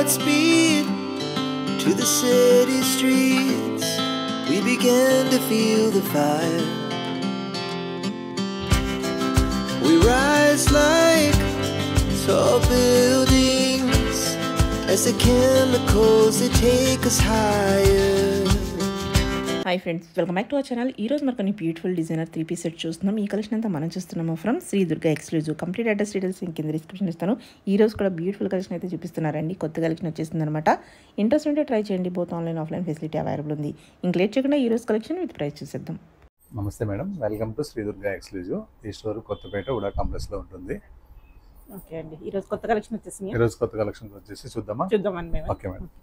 Godspeed to the city streets. We began to feel the fire. We rise like tall buildings as the chemicals they take us higher. Hi friends welcome back to our channel ఈ రోజు మనకు beautiful designer three piece set చూస్తున్నాం ఈ collection అంతా మనం చూస్తున్నాము from Shri Durga exclusive complete address details కింద description ఇస్తాను ఈ రోజు కూడా బ్యూటిఫుల్ కలెక్షన్ అయితే చూపిస్తున్నారండి కొత్త కలెక్షన్ వచ్చేసింది అనమాట ఇంట్రెస్ట్ ఉంటే ట్రై చేయండి both online offline facility available ఉంది ఇంక లేట్ చేయకుండా ఈ రోజు కలెక్షన్ విత్ ప్రైస్ చూసేద్దాం నమస్తే madam welcome to Shri Durga exclusive ఈ స్టోర్ కొత్తపేట ఉడా కాంప్లెక్స్ లో ఉంటుంది ఓకే అండి ఈ రోజు కొత్త కలెక్షన్ వచ్చేసింది ఈ రోజు కొత్త కలెక్షన్ వచ్చేసి చూద్దామా చూద్దామండి మేము okay madam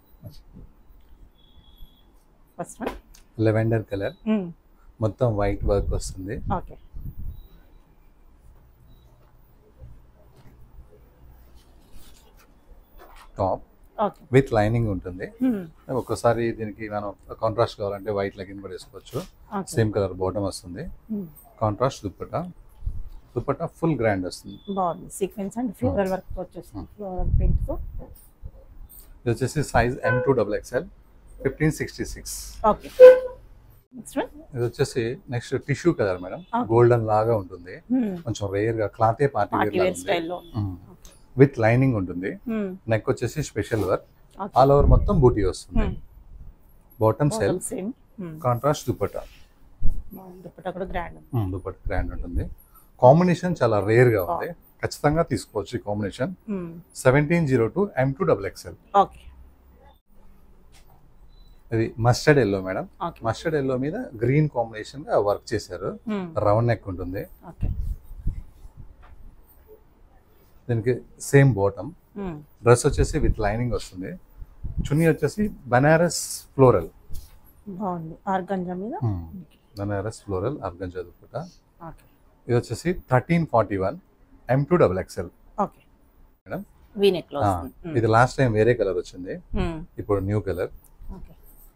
first one lavender colour మొత్తం వైట్ వర్క్ వస్తుంది okay top okay with lining ఉంటుంది ఒక్కోసారి దీనికి మనం కాంట్రాస్ట్ కావాలంటే వైట్ లెగిన్ కూడా వేసుకోవచ్చు సేమ్ కలర్ బాటమ్ వస్తుంది contrast dupatta dupatta full grand వస్తుంది బాగుంది సీక్వెన్స్ అండ్ ఫ్లోరల్ వర్క్ వచ్చేసింది ఫ్లోరల్ ప్రింట్తో ఇది వచ్చేసి size M to double XL fifteen sixty six okay next one ఇది వచ్చేసి next tissue colour madam Okay. Golden లాగా ఉంటుంది కొంచెం రేర్ గా క్లాతే పార్టీ పార్టీ వేర్ వేర్ స్టైల్లో విత్ లైనింగ్ ఉంటుంది నెక్ వచ్చేసి స్పెషల్ వర్క్ ఆల్ ఓవర్ మొత్తం బూటీ వస్తుంది bottom self same contrast dupatta dupatta కూడా గ్రాండ్ దుపట్టా గ్రాండ్ ఉంటుంది కాంబినేషన్ చాలా రేర్ గా ఉంది ఖచ్చితంగా తీసుకోవచ్చు ఈ combination seventeen zero two M to double XL okay ఇది mustard yellow madam okay mustard yellow మీద గ్రీన్ కాంబినేషన్ గా వర్క్ చేశారు రౌండ్ నెక్ ఉంటుంది ఓకే దీనికి సేమ్ బాటమ్ డ్రెస్ వచ్చేసి విత్ లైనింగ్ వస్తుంది చున్నీ వచ్చేసి బనారస్ ఫ్లోరల్ బాగుంది ఆర్గంజా మీద Banaras floral organza dupatta okay ఇది వచ్చేసి thirteen forty one M to double XL okay madam V neck లో ఇది లాస్ట్ టైం వేరే కలర్ వచ్చింది ఇప్పుడు న్యూ కలర్ ఓకే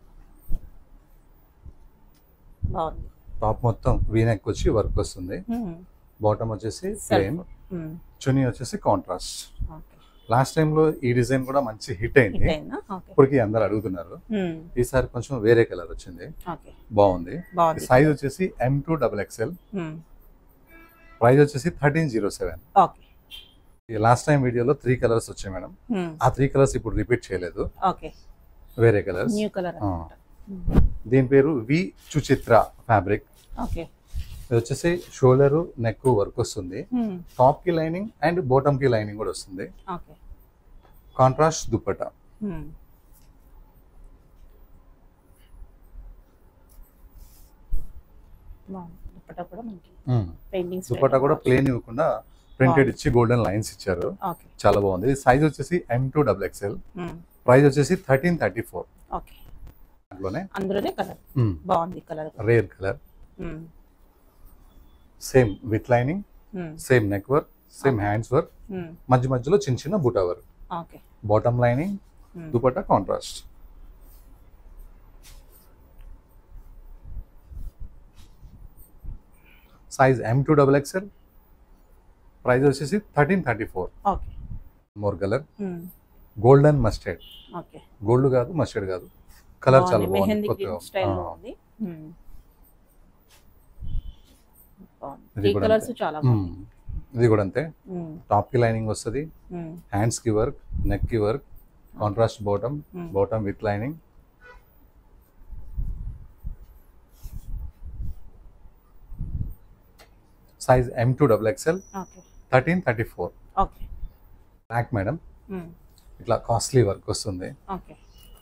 బాగుంది టాప్ మొత్తం వీనెక్ వచ్చి వర్క్ వస్తుంది బాటమ్ వచ్చేసి ప్లేన్ చున్నీ వచ్చేసి కాంట్రాస్ట్ ఓకే లాస్ట్ టైం లో ఈ డిజైన్ కూడా మంచి హిట్ అయింది ఇట్లయిందా ఓకే ఇప్పటికి అందరు అడుగుతున్నారు ఈసారి కొంచెం వేరే కలర్ వచ్చింది ఓకే బాగుంది బాగుంది సైజ్ వచ్చేసి M to double XL price వచ్చేసి thirteen zero seven okay last time వీడియోలో త్రీ కలర్స్ వచ్చాయి మేడం ఆ త్రీ కలర్స్ ఇప్పుడు రిపీట్ చేయలేదు ఓకే వేరే కలర్స్ న్యూ కలర్ ఆ. దీని పేరు వి చుచిత్ర ఫ్యాబ్రిక్ ఓకే ఇది వచ్చేసి షోల్డర్ నెక్ వర్క్ వస్తుంది టాప్ కి లైనింగ్ అండ్ బాటమ్ కి లైనింగ్ కూడా వస్తుంది ఓకే కాంట్రాస్ట్ దుప్పట బాగుంది దుప్పటా కూడా మనకి మ్మ్. పెయింటింగ్స్ దుప్పట కూడా ప్లేన్ ఇవ్వకుండా ప్రింటెడ్ ఇచ్చి గోల్డెన్ లైన్స్ ఇచ్చారు ఓకే చాలా బాగుంది ఇది సైజ్ వచ్చేసి M to double XL price వచ్చేసి థర్టీన్ థర్టీ ఫోర్ ఓకే దాంట్లోనే అందులోనే కలర్ బాగుంది colour rare colour same with lining same neck work same hands work మధ్య మధ్యలో చిన్న చిన్న బుటా work okay bottom lining dupatta contrast size M to double XL price వచ్చేసి thirteen thirty four okay more colour golden mustard okay gold కాదు mustard కాదు colour చాలా బాగుంది మెహందీ కొత్తగా స్టైల్లో ఆ, ఉంది బాగుంది ఇది త్రీ కూడా కలర్స్ అంతే. చాలా మ్మ్. ఇది కూడా అంతే టాప్ కి లైనింగ్ వస్తుంది హ్యాండ్స్ కి వర్క్ నెక్ కి work contrast bottom Hmm. Bottom with lining size M to double XL okay thirteen thirty four okay back madam ఇట్లా కాస్ట్లీ వర్క్ వస్తుంది ఓకే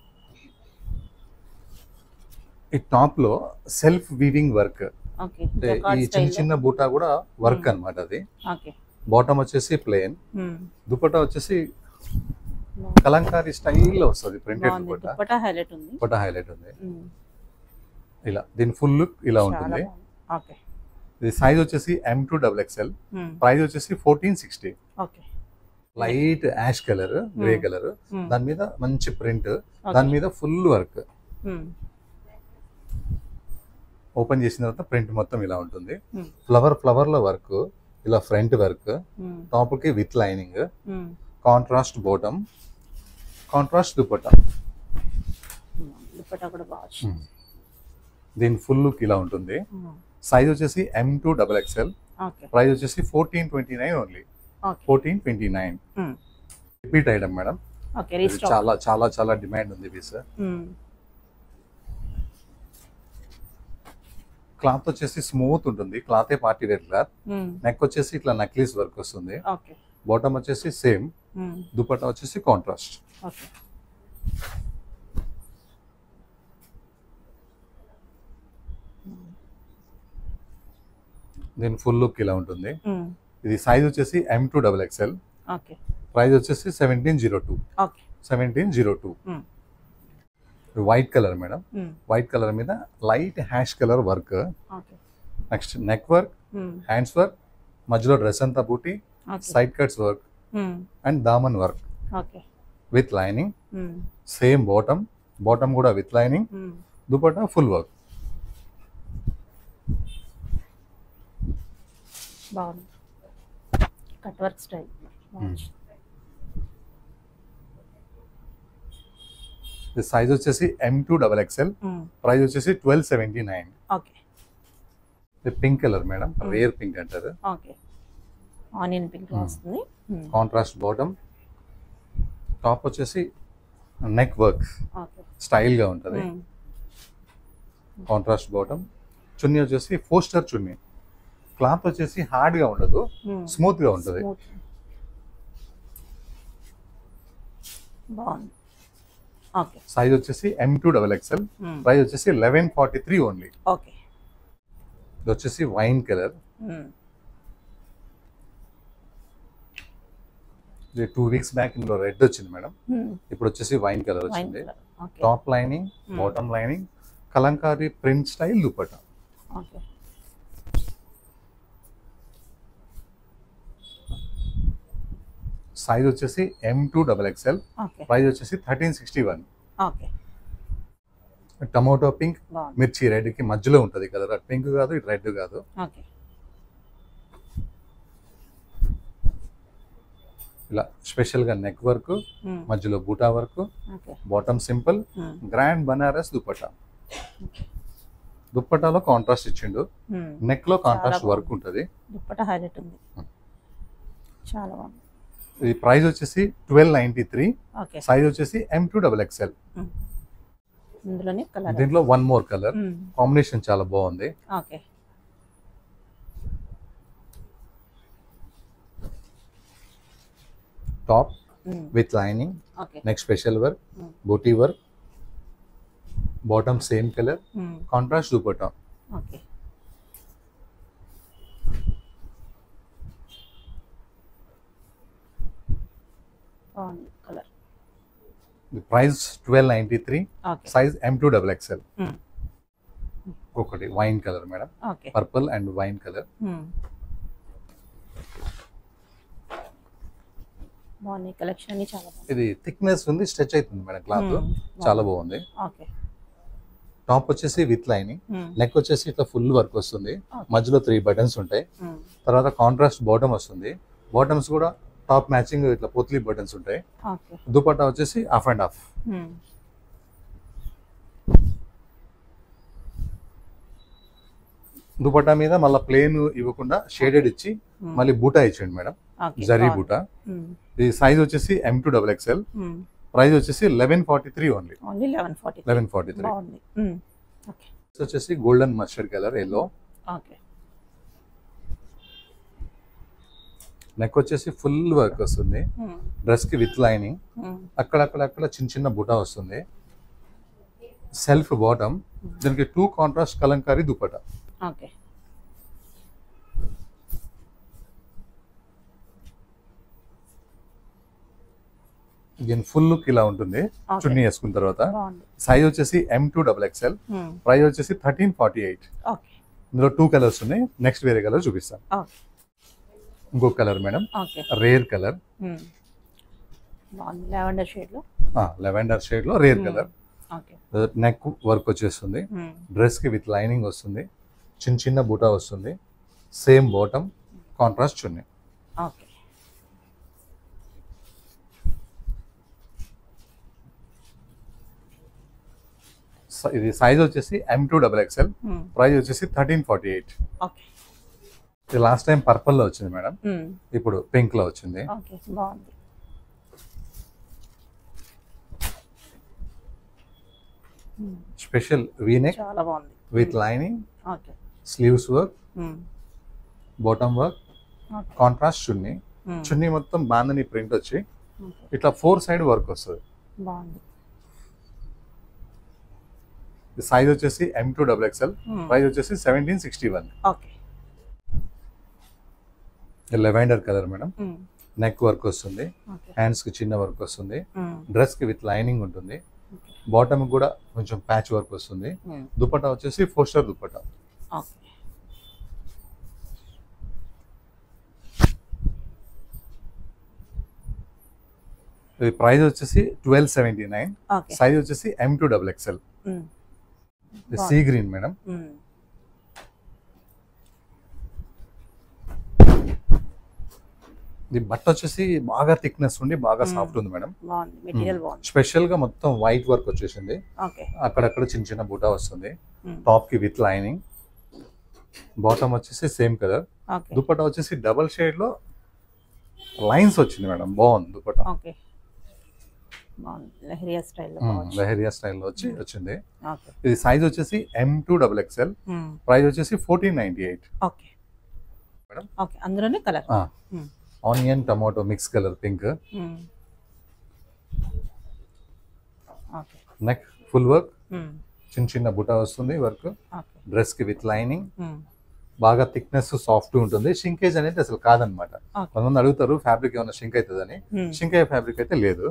ఈ టాప్ లో సెల్ఫ్ వీవింగ్ వర్క్ ఓకే అంటే ఈ చిన్న చిన్న బూటా కూడా వర్క్ అన్నమాట అది ఓకే బాటమ్ వచ్చేసి ప్లేన్ దుపట్టా వచ్చేసి కలంకారీ స్టైల్లో వస్తుంది ప్రింటెడ్ బాగుంది దుపట్టా దుప్పటా హైలైట్ ఉంది దుపట్టా హైలైట్ ఉంది మ్మ్. ఇలా దీని ఫుల్ లుక్ ఇలా చాలా ఉంటుంది బాగుంది. ఓకే ఇది సైజ్ వచ్చేసి M to double XL hmm. Price వచ్చేసి fourteen sixty okay light ash colour grey Hmm. Colour మ్మ్. దాని మీద మంచి ప్రింట్ ఓకే. దాని మీద ఫుల్ వర్క్ మ్మ్. ఓపెన్ చేసిన తర్వాత ప్రింట్ మొత్తం ఇలా ఉంటుంది మ్మ్. ఫ్లవర్ ఫ్లవర్ లో వర్క్ ఇలా ఫ్రంట్ వర్క్ మ్మ్. టాప్ కి విత్ లైనింగ్ మ్మ్. Contrast bottom contrast dupatta dupatta కూడా బాగా వచ్చింది దీని ఫుల్ లుక్ ఇలా ఉంటుంది మ్మ్. సైజ్ వచ్చేసి M to double XL okay price వచ్చేసి fourteen twenty nine only okay fourteen twenty nine మ్మ్. రిపీట్ ఐటమ్ మేడం ఓకే ఇది రీస్టాక్ చాలా చాలా చాలా డిమాండ్ ఉంది పీస్ మ్మ్. క్లాత్ వచ్చేసి స్మూత్ ఉంటుంది క్లాతే పార్టీ వేర్ క్లాత్ మ్మ్. నెక్ వచ్చేసి ఇట్లా నక్లీస్ వర్క్ వస్తుంది ఓకే బాటమ్ వచ్చేసి సేమ్ మ్మ్. దుపట్టా వచ్చేసి కాంట్రాస్ట్ ఓకే దీని ఫుల్ లుక్ ఇలా ఉంటుంది మ్మ్. ఇది సైజ్ వచ్చేసి M to double XL okay price వచ్చేసి seventeen zero two okay seventeen zero two మ్మ్. వైట్ కలర్ మేడం మ్మ్. వైట్ కలర్ మీద light ash colour work okay next neck work మ్మ్. హ్యాండ్స్ వర్క్ మధ్యలో డ్రెస్ అంతా బూటీ ఓకే సైడ్ కట్స్ వర్క్ మ్మ్. And దామన్ వర్క్ ఓకే విత్ లైనింగ్ మ్మ్. సేమ్ బాటమ్ బాటమ్ కూడా విత్ లైనింగ్ మ్మ్. దుపట్టా ఫుల్ వర్క్ బాగుంది కట్ వర్క్ స్టైల్ బాగుంది ఇది సైజ్ వచ్చేసి M to double XL hmm. Price వచ్చేసి ట్వెల్వ్ సెవెంటీ నైన్ ఓకే ఇది pink colour madam rare pink అంటారు ఓకే ఆనియన్ పింక్ వస్తుంది మ్మ్. కాంట్రాస్ట్ బాటమ్ టాప్ వచ్చేసి నెక్ వర్క్ ఓకే స్టైల్గా ఉంటుంది మ్మ్. కాంట్రాస్ట్ బాటమ్ చున్నీ వచ్చేసి పోస్టర్ చున్నీ క్లాత్ వచ్చేసి హార్డ్గా ఉండదు మ్మ్. స్మూత్గా ఉంటుంది స్మూత్ బాగుంది ఓకే సైజ్ వచ్చేసి M to double XL hmm. Price వచ్చేసి eleven forty three only okay ఇది వచ్చేసి వైన్ కలర్ మ్మ్. ఇది టూ వీక్స్ బ్యాక్ ఇందులో రెడ్ వచ్చింది మేడం మ్మ్. ఇప్పుడు వచ్చేసి వైన్ కలర్ వైన్ వచ్చింది colour okay top lining Hmm. Bottom lining Kalamkari print style dupatta okay size వచ్చేసి M to double XL okay price వచ్చేసి thirteen sixty one okay tomato pink బాగుంది మిర్చి red కి మధ్యలో ఉంటుంది కలర్ అటు పింక్ కాదు ఇటు రెడ్ కాదు ఓకే ఇలా స్పెషల్ గా నెక్ వర్క్ మ్మ్. మధ్యలో buta work okay bottom simple hmm. Grand Banaras dupatta దుప్పటాలో కాంట్రాస్ట్ ఇచ్చిండు మ్మ్. నెక్ లో కాంట్రాస్ట్ చాలా వర్క్ బాగుంది. ఉంటుంది దుప్పట హైలైట్ ఉంది చాలా బాగుంది ఇది ప్రైస్ వచ్చేసి twelve ninety three okay size వచ్చేసి ఎం టూ డబల్ ఎక్స్ఎల్ ఇందులోనే కలర్ దీంట్లో one more colour hmm. Combination చాలా బాగుంది okay top hmm. With lining okay neck special work Hmm. Booti work bottom same colour hmm. Contrast dupatta okay బాగుంది colour price twelve ninety three okay size M to double XL hmm. ఒకటి wine colour madam okay purple and wine colour hmm. బాగున్నాయి collection అన్ని చాలా బాగుంది ఇది thickness ఉంది stretch అవుతుంది madam cloth hmm. చాలా బాగుంది ఓకే టాప్ వచ్చేసి విత్ లైనింగ్ మ్మ్. నెక్ వచ్చేసి ఇట్లా ఫుల్ వర్క్ వస్తుంది Okay. మధ్యలో త్రీ బటన్స్ ఉంటాయి మ్మ్. తర్వాత కాంట్రాస్ట్ బాటమ్ వస్తుంది బాటమ్స్ కూడా టాప్ మ్యాచింగ్ ఇట్లా పోత్లీ బటన్స్ ఉంటాయి ఓకే దుపట్టా వచ్చేసి half and half hmm. Dupatta మీద మళ్ళీ ప్లేన్ ఇవ్వకుండా షేడెడ్ ఇచ్చి మ్మ్. మళ్ళీ బూటా ఇచ్చిండు మేడం ఓకే జరీ బాగుంది. బూటా మ్మ్. ఇది సైజ్ వచ్చేసి M to double XL hmm. Price వచ్చేసి eleven forty three only only eleven forty eleven forty three బాగుంది మ్మ్. ఓకే వచ్చేసి golden mustard colour yellow okay neck వచ్చేసి ఫుల్ వర్క్ వస్తుంది మ్మ్. డ్రెస్ కి విత్ లైనింగ్ మ్మ్. అక్కడక్కడ అక్కడ చిన్న చిన్న బుటా వస్తుంది సెల్ఫ్ బాటమ్ దీనికి two contrast Kalamkari dupatta okay దీని ఫుల్ లుక్ ఇలా ఉంటుంది Okay. చున్నీ వేసుకున్న తర్వాత బాగుంది సైజ్ వచ్చేసి M to double XL hmm. Price వచ్చేసి థర్టీన్ ఫార్టీ ఎయిట్ ఓకే ఇందులో టూ కలర్స్ ఉన్నాయి నెక్స్ట్ వేరే కలర్ చూపిస్తాను ఓకే ఇంకొక colour madam okay rare colour hmm. బాగుంది లావెండర్ షేడ్లో లెవెండర్ షేడ్ లో rare colour okay neck work వచ్చేస్తుంది మ్మ్. డ్రెస్ కి విత్ లైనింగ్ వస్తుంది చిన్న చిన్న బూటా వస్తుంది same bottom contrast chunni okay స- ఇది సైజ్ వచ్చేసి M to double XL price వచ్చేసి థర్టీన్ ఫార్టీ ఎయిట్ ఓకే ఇది లాస్ట్ టైం పర్పుల్ లో వచ్చింది మేడం ఇప్పుడు పింక్ లో వచ్చింది ఓకే బాగుంది స్పెషల్ వీనెక్ చాలా బాగుంది with lining okay sleeves work bottom work okay contrast chunni chunni మొత్తం బాందని ప్రింట్ వచ్చి ఇట్లా ఫోర్ సైడ్ వర్క్ వస్తుంది బాగుంది సైజ్ వచ్చేసి M to double XL price వచ్చేసి seventeen sixty one okay lavender colour madam neck work వస్తుంది ఓకే హ్యాండ్స్ కి చిన్న వర్క్ వస్తుంది డ్రెస్ కి విత్ లైనింగ్ ఉంటుంది బాటమ్ కూడా కొంచెం ప్యాచ్ వర్క్ వస్తుంది దుపట్టా వచ్చేసి పోస్టర్ దుపట్టా ఓకే ఇది ప్రైస్ వచ్చేసి twelve seventy nine okay size వచ్చేసి M to double XL sea green madam ఇది బట్ట వచ్చేసి బాగా థిక్నెస్ ఉండి బాగా Hmm. సాఫ్ట్ ఉంది మేడం బాగుంది మెటీరియల్ బాగుంది స్పెషల్ గా మొత్తం వైట్ వర్క్ వచ్చేసింది ఓకే అక్కడక్కడ చిన్న చిన్న బూటా వస్తుంది టాప్ కి విత్ లైనింగ్ బాటమ్ వచ్చేసి సేమ్ కలర్ ఓకే దుపట్టా వచ్చేసి డబల్ షేడ్ లో లైన్స్ వచ్చింది మేడం బాగుంది దుపట్టా ఓకే బాగుంది లహరియా స్టైల్లో లహరియా స్టైల్లో వచ్చి వచ్చింది ఓకే ఇది సైజ్ వచ్చేసి M to double XL price వచ్చేసి fourteen ninety eight okay madam? Okay అందులోనే colour onion tomato mix colour pink okay neck full work చిన్న చిన్న బుటా వస్తుంది వర్క్ ఓకే డ్రెస్ కి విత్ లైనింగ్ బాగా థిక్నెస్ సాఫ్ట్ ఉంటుంది షింకేజ్ అనేది అసలు కాదనమాట Okay. కొంతమంది అడుగుతారు ఫ్యాబ్రిక్ ఏమైనా షింక్ అవుతుందని షింక్ అయ్యే ఫ్యాబ్రిక్ అయితే లేదు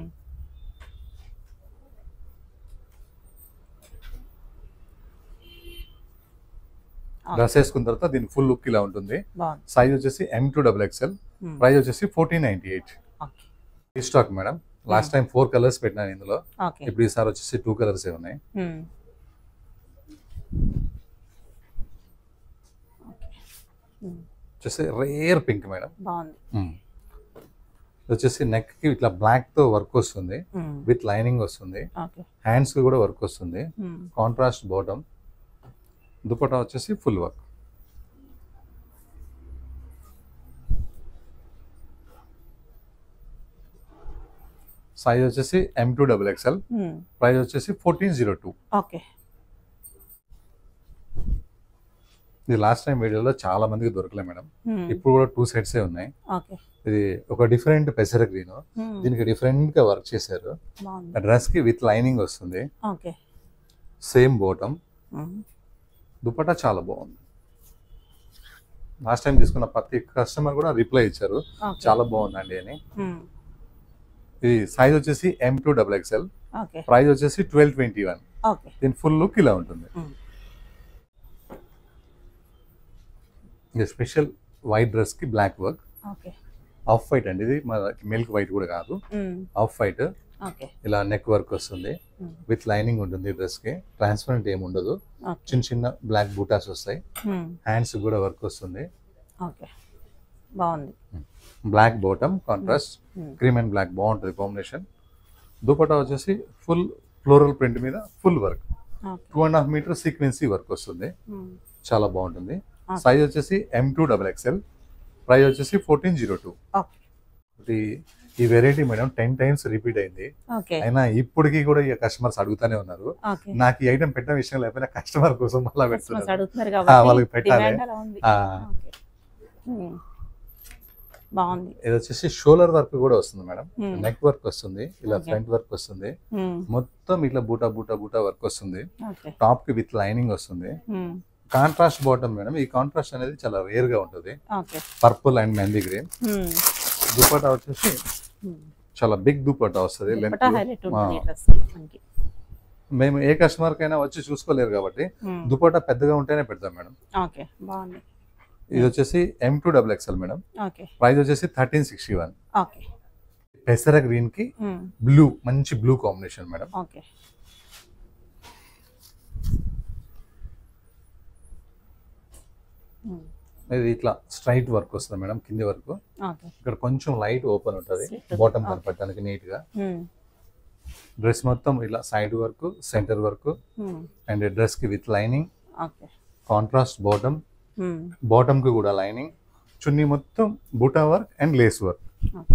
డ్రెస్ వేసుకున్న తర్వాత దీని ఫుల్ లుక్ ఇలా ఉంటుంది బాగుంది సైజ్ వచ్చేసి M to double XL price వచ్చేసి fourteen ninety eight okay stock madam last time four colours పెట్టినాను ఇందులో ఓకే ఇప్పుడు ఈసారి వచ్చేసి టూ కలర్స్ ఉన్నాయి వచ్చేసి రేర్ పింక్ మేడం బాగుంది ఇది వచ్చేసి నెక్ కి ఇట్లా బ్లాక్ తో వర్క్ వస్తుంది విత్ లైనింగ్ వస్తుంది ఓకే హ్యాండ్స్ కి కూడా వర్క్ వస్తుంది కాంట్రాస్ట్ బాటమ్ దుపట్టా వచ్చేసి ఫుల్ వర్క్ సైజ్ వచ్చేసి M to double XL price వచ్చేసి ఫోర్టీన్ జీరో టూ ఓకే ఇది లాస్ట్ టైం వీడియోలో చాలా మందికి దొరకలే మేడం ఇప్పుడు కూడా టూ సెట్సే ఉన్నాయి ఓకే ఇది ఒక డిఫరెంట్ పెసర గ్రీన్ దీనికి డిఫరెంట్ గా వర్క్ చేశారు బాగుంది డ్రెస్ కి విత్ లైనింగ్ వస్తుంది ఓకే సేమ్ బాటమ్ దుపట్టా చాలా బాగుంది లాస్ట్ టైం తీసుకున్న ప్రతి కస్టమర్ కూడా రిప్లై ఇచ్చారు చాలా బాగుందండి అని ఇది సైజ్ వచ్చేసి M to double XL okay price వచ్చేసి ట్వెల్వ్ ట్వంటీ వన్ ఓకే దీని ఫుల్ లుక్ ఇలా ఉంటుంది ఇది స్పెషల్ వైట్ డ్రెస్ కి black work okay off white అండి ఇది మిల్క్ వైట్ కూడా కాదు ఆఫ్ వైట్ ఓకే ఇలా నెక్ వర్క్ వస్తుంది విత్ లైనింగ్ ఉంటుంది డ్రెస్ కి ట్రాన్స్పరెంట్ ఏమి ఉండదు ఓకే చిన్న చిన్న బ్లాక్ బూటాస్ వస్తాయి హ్యాండ్స్ కూడా వర్క్ వస్తుంది ఓకే బాగుంది black bottom contrast cream and black బాగుంటుంది కాంబినేషన్ దుపట్టా వచ్చేసి ఫుల్ ఫ్లోరల్ ప్రింట్ మీద full work okay two and half metre సీక్వెన్సీ వర్క్ వస్తుంది చాలా బాగుంటుంది Okay. సైజ్ వచ్చేసి M to double XL price వచ్చేసి ఫోర్టీన్ జీరో టూ ఓకే ఈ variety madam ten times repeat అయింది ఓకే అయినా ఇప్పటికీ కూడా ఈ కస్టమర్స్ అడుగుతానే ఉన్నారు ఓకే నాకు ఈ ఐటమ్ పెట్టిన విషయం లేకపోయినా కస్టమర్ కోసం మళ్ళీ కస్టమర్స్ పెడుతున్నారు అడుగుతున్నారు ఆ, కాబట్టి వాళ్ళకి పెట్టాలి. డిమాండ్ అలా ఉంది ఆ, ఓకే ఉమ్. బాగుంది ఇది వచ్చేసి షోలర్ వర్క్ కూడా వస్తుంది మేడం Hmm. నెక్ వర్క్ వస్తుంది ఇలా Okay. ఫ్రంట్ వర్క్ వస్తుంది ఉమ్. మొత్తం ఇట్లా బూటా బూటా బూటా వర్క్ వస్తుంది ఓకే టాప్ కి విత్ లైనింగ్ వస్తుంది ఉమ్. కాంట్రాస్ట్ బాటమ్ మేడం ఈ కాంట్రాస్ట్ అనేది చాలా రేర్ గా ఉంటుంది okay purple and mehndi green um. Dupatta వచ్చేసి ఉమ్. చాలా బిగ్ దుపట్టా వస్తుంది లెంత్ దుపట్టా హైలైట్ ఉంటుంది ఈ డ్రెస్ మనకి మేము ఏ కస్టమర్ కైనా వచ్చి చూసుకోలేరు కాబట్టి ఉమ్. దుపట్టా పెద్దగా ఉంటేనే పెడతాం మేడం ఓకే బాగుంది ఇది వచ్చేసి M to double XL madam okay price వచ్చేసి థర్టీన్ సిక్స్టీ వన్ ఓకే పెసర గ్రీన్ కి ఉమ్. బ్లూ మంచి blue combination madam okay um. ఇది ఇట్లా స్ట్రైట్ వర్క్ వస్తుంది మేడం కింది వరకు ఓకే ఇక్కడ కొంచెం లైట్ ఓపెన్ ఉంటుంది Slit. Bottom Okay. కనపడటానికి నీట్ గా ఉమ్. డ్రెస్ మొత్తం ఇలా side work centre work and dress కి with lining okay contrast bottom bottom కి కూడా లైనింగ్ చున్నీ మొత్తం buta work and lace work okay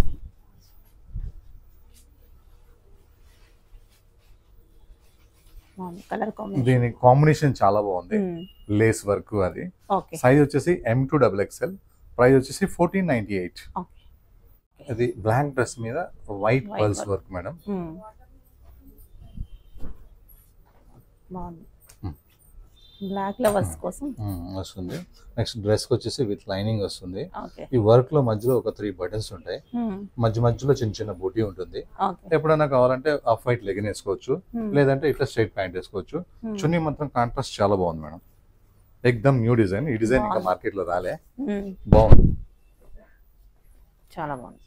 బాగుంది కలర్ కాంబినేషన్ దీని కాంబినేషన్ చాలా బాగుంది లేస్ వర్క్ అది ఓకే సైజ్ వచ్చేసి M to double XL price వచ్చేసి ఫోర్టీన్ నైన్టీ ఎయిట్ ఓకే ఇది బ్లాక్ డ్రెస్ మీద white White pearls work. Work madam బాగుంది Hmm. బ్లాక్ లవర్స్ కోసం వస్తుంది నెక్స్ట్ డ్రెస్ వచ్చేసి విత్ లైనింగ్ వస్తుంది ఓకే ఈ వర్క్ లో మధ్యలో ఒక త్రీ బటన్స్ ఉంటాయి మధ్య మధ్యలో చిన్న చిన్న బూటీ ఉంటుంది ఓకే ఎప్పుడైనా కావాలంటే ఆఫ్ వైట్ లెగిన్ వేసుకోవచ్చు లేదంటే ఇట్లా స్ట్రైట్ ప్యాంట్ వేసుకోవచ్చు చున్నీ మాత్రం కాంట్రాస్ట్ చాలా బాగుంది మేడం ఎక్దమ్ న్యూ డిజైన్ ఈ డిజైన్ ఇంకా బాగుంది. మార్కెట్ లో రాలే బాగుంది చాలా బాగుంది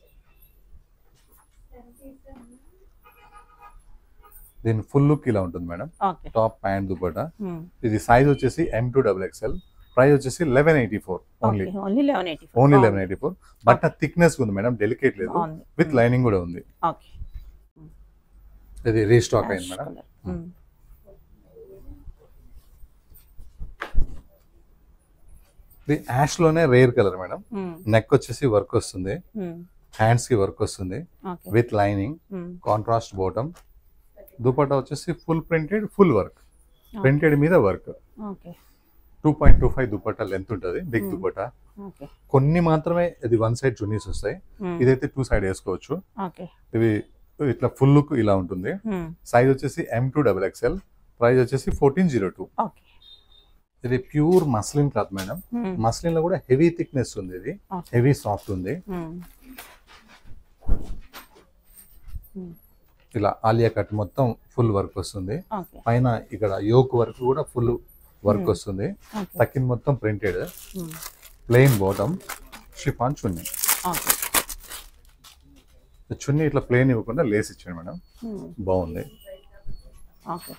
దీని ఫుల్ లుక్ ఇలా ఉంటుంది madam okay top pant dupatta ఇది సైజ్ వచ్చేసి M to double XL price వచ్చేసి eleven eighty four only only eleven eighty only eleven eighty four but thickness ఉంది మేడం డెలికేట్ లేదు బాగుంది విత్ లైనింగ్ కూడా ఉంది ఓకే ఇది రీస్టాక్ అయింది మేడం ఇది యాష్ లోనే రేర్ కలర్ మేడం నెక్ వచ్చేసి వర్క్ వస్తుంది హ్యాండ్స్ కి వర్క్ వస్తుంది okay with lining contrast bottom dupatta వచ్చేసి full printed full work printed మీద work okay two point two five dupatta length ఉంటుంది బిగ్ Hmm. దుపట్టా ఓకే కొన్ని మాత్రమే ఇది వన్ సైడ్ చున్నీస్ వస్తాయి ఇదైతే టూ సైడ్ వేసుకోవచ్చు ఓకే ఇవి ఇట్లా ఫుల్ లుక్ ఇలా ఉంటుంది సైజ్ వచ్చేసి M to double XL price వచ్చేసి ఫోర్టీన్ జీరో టూ ఓకే ఇది pure muslin cloth madam muslin లో కూడా హెవీ థిక్నెస్ ఉంది ఇది Okay. హెవీ సాఫ్ట్ ఉంది ఇలా ఆలియా కట్ మొత్తం ఫుల్ వర్క్ వస్తుంది ఓకే పైన ఇక్కడ యోక్ వర్క్ కూడా ఫుల్ వర్క్ Hmm. వస్తుంది ఓకే తక్కిన మొత్తం printed plain bottom chiffon chunni okay chunni ఇట్లా ప్లెయిన్ ఇవ్వకుండా లేస్ ఇచ్చాడు మేడం బాగుంది ఓకే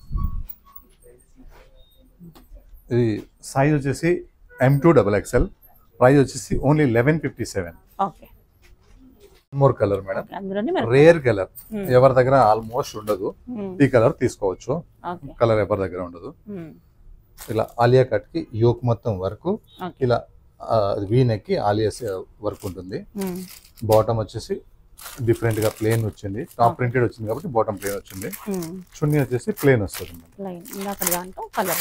ఇది సైజ్ వచ్చేసి M to double XL price వచ్చేసి only eleven fifty seven okay more colour madam okay అందులోనే మరి రేర్ కలర్ ఎవరి దగ్గర ఆల్మోస్ట్ ఉండదు ఈ కలర్ తీసుకోవచ్చు ఓకే కలర్ ఎవరి దగ్గర ఉండదు ఇలా ఆలియా కట్ కి యోక్ మొత్తం వరకు ఓకే ఇలా వీ నెక్ కి ఆలియా వర్క్ ఉంటుంది బాటమ్ వచ్చేసి డిఫరెంట్ గా ప్లేన్ వచ్చింది టాప్ ప్రింటెడ్ వచ్చింది కాబట్టి బాటమ్ ప్లేన్ వచ్చింది చున్నీ వచ్చేసి ప్లేన్ వస్తుంది మేడం. లైన్ ఇందాక దాంట్లో కలర్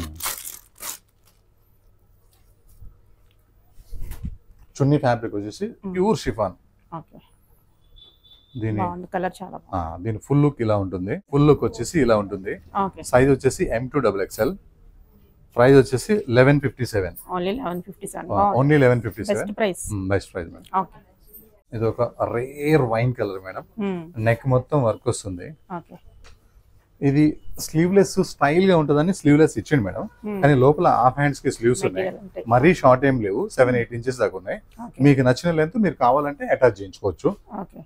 చున్నీ ఫ్యాబ్రిక్ వచ్చేసి ప్యూర్ షిఫాన్ ఓకే దీని బాగుంది కలర్ చాలా బాగుంది ఆ, దీని ఫుల్ లుక్ ఇలా ఉంటుంది ఫుల్ లుక్ వచ్చేసి ఇలా ఉంటుంది ఓకే సైజ్ వచ్చేసి M to double XL price వచ్చేసి eleven fifty seven only eleven fifty seven only eleven fifty best seven price best price madam okay ఇది ఒక rare wine colour madam neck మొత్తం work వస్తుంది okay ఇది sleeveless style గా ఉంటుందని sleeveless ఇచ్చిండు madam కానీ లోపల హాఫ్ హ్యాండ్స్ కి స్లీవ్స్ ఉన్నాయి మెటీరియల్ ఉంటాయి మరీ షార్ట్ ఏం లేవు సెవెన్ ఎయిట్ ఇంచెస్ దాకా ఉన్నాయి ఓకే మీకు నచ్చిన లెంత్ మీరు కావాలంటే అటాచ్ చేయించుకోవచ్చు okay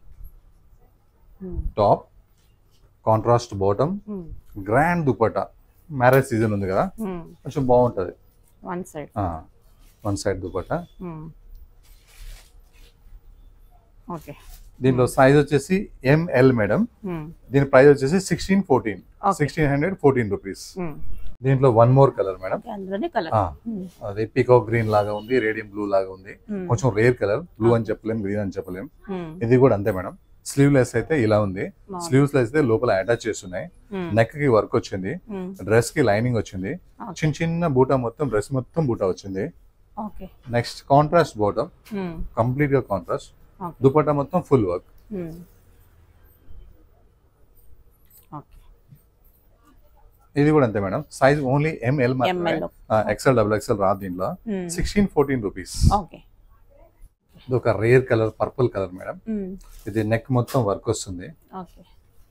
top contrast bottom grand dupatta marriage season ఉంది కదా కొంచెం బాగుంటది one side one side dupatta okay దీంట్లో సైజ్ వచ్చేసి ఎంఎల్ మేడం దీని ప్రైస్ వచ్చేసి sixteen fourteen Okay. Sixteen hundred fourteen rupees దీంట్లో వన్ మోర్ కలర్ మేడం అందులోనే కలర్ అది పికో గ్రీన్ లాగా ఉంది రేడియం బ్లూ లాగా ఉంది కొంచెం రేర్ కలర్ బ్లూ అని చెప్పలేం గ్రీన్ అని చెప్పలేం ఇది కూడా అంతే మేడం స్లీవ్లెస్ అయితే ఇలా ఉంది స్లీవ్స్ అయితే లోపల అటాచ్ చేస్తున్నాయి నెక్ కి వర్క్ వచ్చింది డ్రెస్ కి లైనింగ్ వచ్చింది Okay. చిన్న చిన్న బూటా మొత్తం డ్రెస్ మొత్తం బూటా వచ్చింది okay next contrast bottom complete గా కాంట్రాస్ట్ ఓకే దుపట్టా మొత్తం ఫుల్ వర్క్ ఓకే ఇది కూడా అంతే madam size only ML ML XL double XL రాదు దీంట్లో సిక్స్టీన్ ఫోర్టీన్ రూపీస్ ఓకే ఇది ఒక rare colour purple colour madam ఇది నెక్ మొత్తం వర్క్ వస్తుంది ఓకే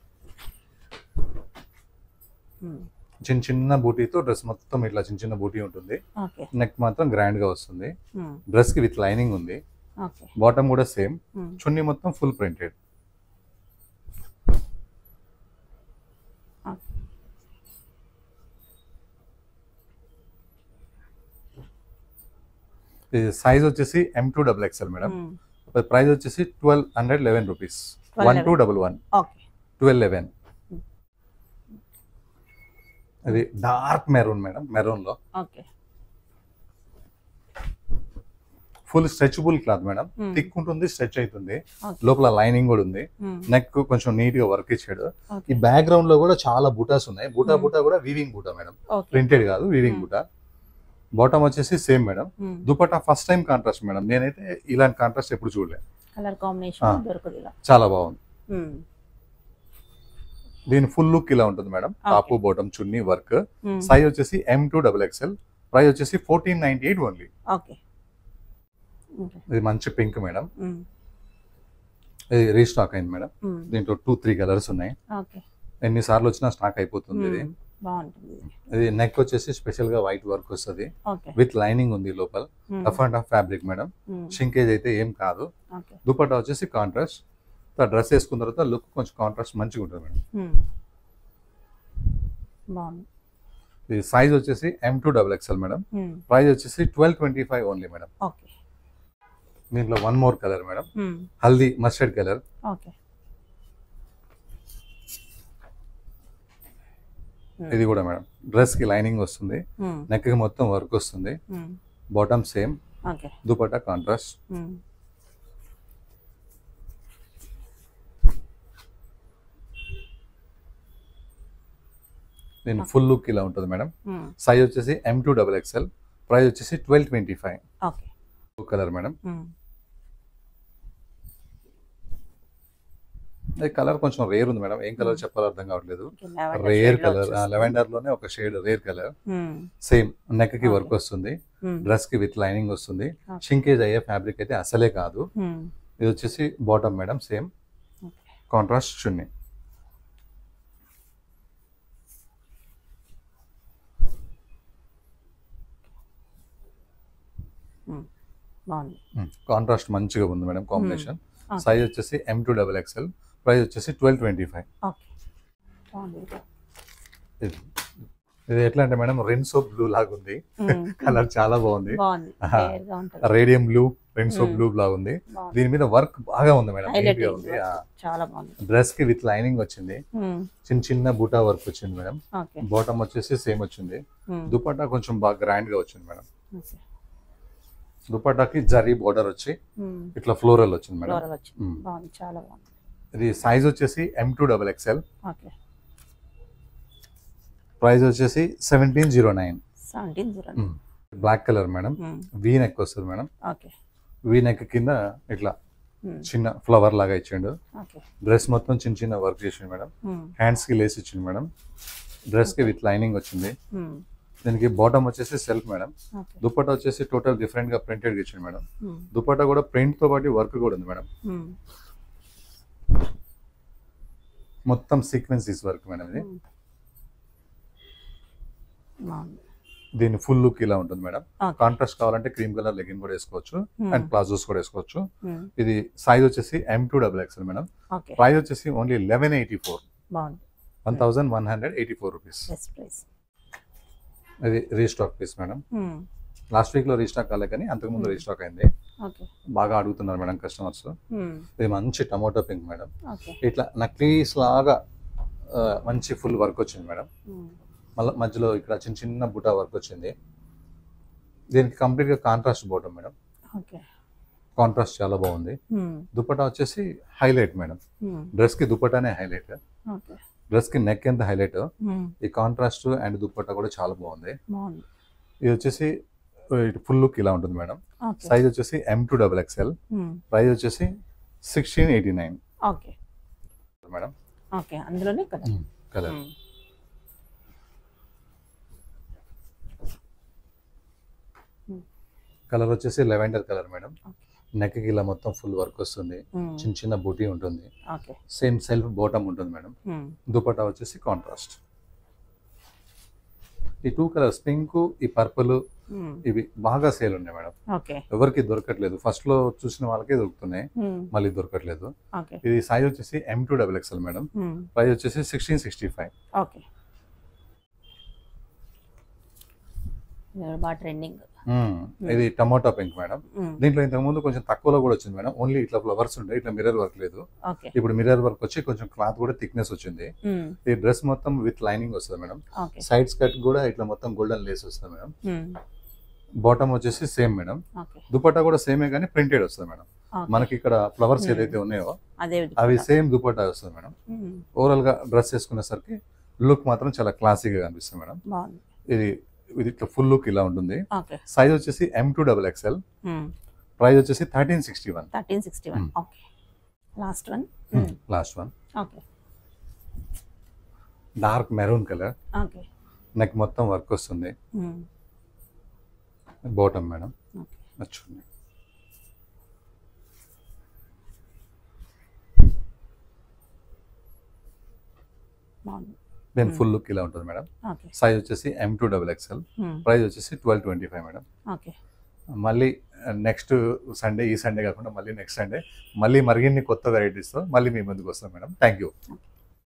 చిన్న చిన్న బూటీతో డ్రెస్ మొత్తం ఇట్లా చిన్న చిన్న బూటీ ఉంటుంది ఓకే నెక్ మాత్రం గ్రాండ్ గా వస్తుంది డ్రెస్ కి విత్ లైనింగ్ ఉంది ఓకే బాటమ్ కూడా సేమ్ చున్నీ మొత్తం ఫుల్ ప్రింటెడ్ ఇది సైజ్ వచ్చేసి M to double XL madam price వచ్చేసి twelve hundred eleven rupees one two double one okay twelve eleven అది డార్క్ మెరూన్ మేడం మెరూన్ లో okay full stretchable cloth madam Hmm. Thick ఉంటుంది stretch అవుతుంది Okay. లోపల lining కూడా ఉంది neck కొంచెం neat గా వర్క్ ఇచ్చాడు ఈ బ్యాక్గ్రౌండ్ లో కూడా చాలా బూటాస్ ఉన్నాయి బూటా Hmm. బూటా కూడా weaving buta madam okay printed కాదు వీవింగ్ Hmm. బూటా బాటమ్ వచ్చేసి same madam dupatta first time contrast madam నేనైతే ఇలాంటి కాంట్రాస్ట్ ఎప్పుడు చూడలే కలర్ Ah. కాంబినేషన్ దొరకదు ఇలా చాలా బాగుంది Hmm. దీని ఫుల్ లుక్ ఇలా ఉంటుంది madam Okay. Top bottom chunni work Hmm. Size వచ్చేసి M to double XL price వచ్చేసి fourteen ninety eight only okay okay ఇది మంచి పింక్ మేడం Hmm. ఇది రీస్టాక్ అయింది మేడం Hmm. దీంట్లో టూ త్రీ కలర్స్ ఉన్నాయి ఓకే ఎన్ని సార్లు వచ్చినా స్టాక్ అయిపోతుంది ఇది Hmm. బాగుంటుంది ఇది నెక్ వచ్చేసి స్పెషల్ గా వైట్ వర్క్ వస్తుంది ఓకే విత్ లైనింగ్ ఉంది లోపల Hmm. Rough and half fabric madam Hmm. Shrinkage అయితే ఏం కాదు ఓకే దుపట్టా వచ్చేసి కాంట్రాస్ట్ డ్రెస్ వేసుకున్న తర్వాత లుక్ కొంచెం కాంట్రాస్ట్ మంచిగా ఉంటుంది మేడం Hmm. బాగుంది ఇది సైజ్ వచ్చేసి M to double XL madam Hmm. Price వచ్చేసి twelve twenty five only madam okay దీంట్లో one more colour madam Hmm. Haldi mustard colour okay ఇది కూడా మేడం డ్రెస్ కి లైనింగ్ వస్తుంది Hmm. నెక్ కి మొత్తం వర్క్ వస్తుంది Hmm. Bottom same okay dupatta contrast Hmm. దీని ఫుల్ లుక్ ఇలా ఉంటుంది మేడం Hmm. సైజ్ వచ్చేసి M to double XL price వచ్చేసి twelve twenty five okay colour madam Hmm. ఈ కలర్ కొంచెం రేర్ ఉంది మేడం ఏం కలర్ చెప్పాలో అర్థం కావట్లేదు Okay, lavender రేర్ shade లో కలర్ వచ్చేస్తుంది. లెవెండర్ లోనే ఒక shade rare colour Hmm. Same neck కి Okay. వర్క్ వస్తుంది Hmm. డ్రెస్ కి విత్ లైనింగ్ వస్తుంది Okay. షింకేజ్ అయ్యే ఫ్యాబ్రిక్ అయితే అసలే కాదు Hmm. ఇది వచ్చేసి bottom madam same Okay. Contrast chunni Hmm. బాగుంది కాంట్రాస్ట్ మంచిగా ఉంది మేడం కాంబినేషన్ Okay. సైజ్ వచ్చేసి M to double XL price వచ్చేసి ట్వెల్వ్ ట్వంటీ ఫైవ్ ఓకే బాగుంది ఇది ఇది ఎట్లా అంటే మేడం రెన్సో బ్లూ లాగా ఉంది Hmm. కలర్ చాలా బాగుంది బాగుంది ఆహా. Rare గా ఉంటుంది రేడియం బ్లూ రెన్సో Hmm. బ్లూ లాగా ఉంది బాగుంది. దీని మీద వర్క్ బాగా ఉంది మేడం Highlight నీట్ గా అయింది ఉంది work. చాలా బాగుంది డ్రెస్ కి విత్ లైనింగ్ వచ్చింది Hmm. చిన్న చిన్న బూటా వర్క్ వచ్చింది మేడం ఓకే బాటమ్ వచ్చేసి సేమ్ వచ్చింది Hmm. దుపట్టా కొంచెం బాగా గ్రాండ్ గా వచ్చింది మేడం ఓకే దుపట్టాకి జరీ బోర్డర్ వచ్చి Hmm. ఇట్లా ఫ్లోరల్ వచ్చింది మేడం Floral వచ్చింది Hmm. బాగుంది చాలా బాగుంది ఇది సైజ్ వచ్చేసి M to double XL okay price వచ్చేసి seventeen zero nine seventeen zero black colour madam V neck వస్తుంది మేడం ఓకే వీ నెక్ కింద ఇట్లా Hmm. చిన్న ఫ్లవర్ లాగా ఇచ్చిండు ఓకే డ్రెస్ మొత్తం చిన్న చిన్న వర్క్ చేసిండు మేడం Hmm. హ్యాండ్స్ కి లేస్ ఇచ్చిండు మేడం డ్రెస్ కి విత్ లైనింగ్ వచ్చింది Hmm. దీనికి బాటమ్ వచ్చేసి సెల్ఫ్ మేడం ఓకే దుపట్టా వచ్చేసి టోటల్ డిఫరెంట్ గా ప్రింటెడ్ ఇచ్చిండు మేడం Hmm. దుపట్టా కూడా ప్రింట్ తో పాటు వర్క్ కూడా ఉంది మేడం Hmm. మొత్తం సీక్వెన్సీస్ వర్క్ మేడం ఇది Hmm. బాగుంది దీని ఫుల్ లుక్ ఇలా ఉంటుంది మేడం ఓకే కాంట్రాస్ట్ కావాలంటే క్రీమ్ కలర్ లెగిన్ కూడా వేసుకోవచ్చు Hmm. అండ్ ప్లాజోస్ కూడా వేసుకోవచ్చు Hmm. ఇది సైజ్ వచ్చేసి M to double XL madam okay price వచ్చేసి ఓన్లీ లెవెన్ ఎయిటీ ఫోర్ బాగుంది one thousand one hundred eighty four rupees best price ఇది restock piece madam last week లో రీస్టాక్ కాలే కానీ అంతకుముందు Hmm. రీస్టాక్ అయింది ఓకే బాగా అడుగుతున్నారు మేడం కస్టమర్స్ Hmm. ఇది మంచి టమాటో పింక్ మేడం ఓకే ఇట్లా నక్లీస్ లాగా ఆ, మంచి ఫుల్ వర్క్ వచ్చింది మేడం Hmm. మళ్ళీ మధ్యలో ఇక్కడ చిన్న చిన్న బుటా వర్క్ వచ్చింది దీనికి కంప్లీట్ గా contrast bottom madam okay contrast చాలా బాగుంది Hmm. దుపట్టా వచ్చేసి హైలైట్ మేడం Hmm. డ్రెస్ కి దుపట్టానే హైలైట్ ఓకే డ్రెస్ కి నెక్ ఎంత హైలైట్ Hmm. ఈ కాంట్రాస్ట్ అండ్ దుపట్టా కూడా చాలా బాగుంది బాగుంది ఇది వచ్చేసి ఫుల్ లుక్ ఇలా ఉంటుంది మేడం ఓకే సైజ్ వచ్చేసి M to double XL Hmm. Price వచ్చేసి sixteen eighty nine okay madam okay అందులోనే కలర్ కలర్ Hmm. కలర్ వచ్చేసి lavender colour madam okay neck కి ఇలా మొత్తం ఫుల్ వర్క్ వస్తుంది Hmm. చిన్న చిన్న బూటీ ఉంటుంది ఓకే సేమ్ సెల్ఫ్ బాటమ్ ఉంటుంది మేడం Hmm. దుపట్టా వచ్చేసి కాంట్రాస్ట్ ఈ టూ కలర్స్ పింక్ ఈ పర్పుల్ Hmm. ఇవి బాగా సేల్ ఉన్నాయి మేడం ఓకే ఎవరికి దొరకట్లేదు ఫస్ట్ లో చూసిన వాళ్ళకే దొరుకుతున్నాయి Hmm. మళ్ళీ దొరకట్లేదు ఓకే ఇది సైజ్ వచ్చేసి M to double XL madam Hmm. Price వచ్చేసి సిక్స్టీన్ సిక్స్టీ ఫైవ్ ఓకే ఇది కూడా బాగా ట్రెండింగ్ ఇది టమాటో పింక్ మేడం దీంట్లో ఇంతకు ముందు కొంచెం తక్కువలో కూడా వచ్చింది మేడం ఓన్లీ ఇట్లా ఫ్లవర్స్ ఉండే ఇట్లా మిర్రర్ వర్క్ లేదు ఓకే ఇప్పుడు మిర్రర్ వర్క్ వచ్చి కొంచెం క్లాత్ కూడా థిక్నెస్ వచ్చింది ఈ డ్రెస్ మొత్తం విత్ లైనింగ్ వస్తుంది మేడం ఓకే సైడ్ స్కర్ట్ కూడా ఇట్లా మొత్తం గోల్డెన్ లేస్ వస్తుంది మేడం బాటమ్ వచ్చేసి సేమ్ మేడం ఓకే దుపట్టా కూడా సేమే కానీ ప్రింటెడ్ వస్తుంది మేడం మనకి ఇక్కడ ఫ్లవర్స్ Hmm. ఏదైతే ఉన్నాయో అదే అవి సేమ్ దుపట్టా వస్తుంది మేడం ఉమ్, ఓవరాల్ గా డ్రెస్ వేసుకునేసరికి లుక్ మాత్రం చాలా క్లాసీగా కనిపిస్తుంది మేడం బాగుంది ఇది ఇది ఇట్లా ఫుల్ లుక్ ఇలా ఉంటుంది ఓకే సైజ్ వచ్చేసి M to double XL price వచ్చేసి thirteen sixty one thirteen sixty one Hmm. Okay last one last one okay dark maroon colour okay neck మొత్తం వర్క్ వస్తుంది బాటమ్ మేడం ఓకే నచ్చుంది బాగుంది దీని Hmm. Full look ఇలా ఉంటుంది madam okay size వచ్చేసి M to double XL price వచ్చేసి twelve twenty five madam okay మళ్ళీ నెక్స్ట్ సండే ఈ సండే కాకుండా మళ్ళీ నెక్స్ట్ సండే మళ్ళీ మరిన్ని కొత్త వెరైటీస్తో మళ్ళీ మీ ముందుకు వస్తాం మేడం థ్యాంక్ యూ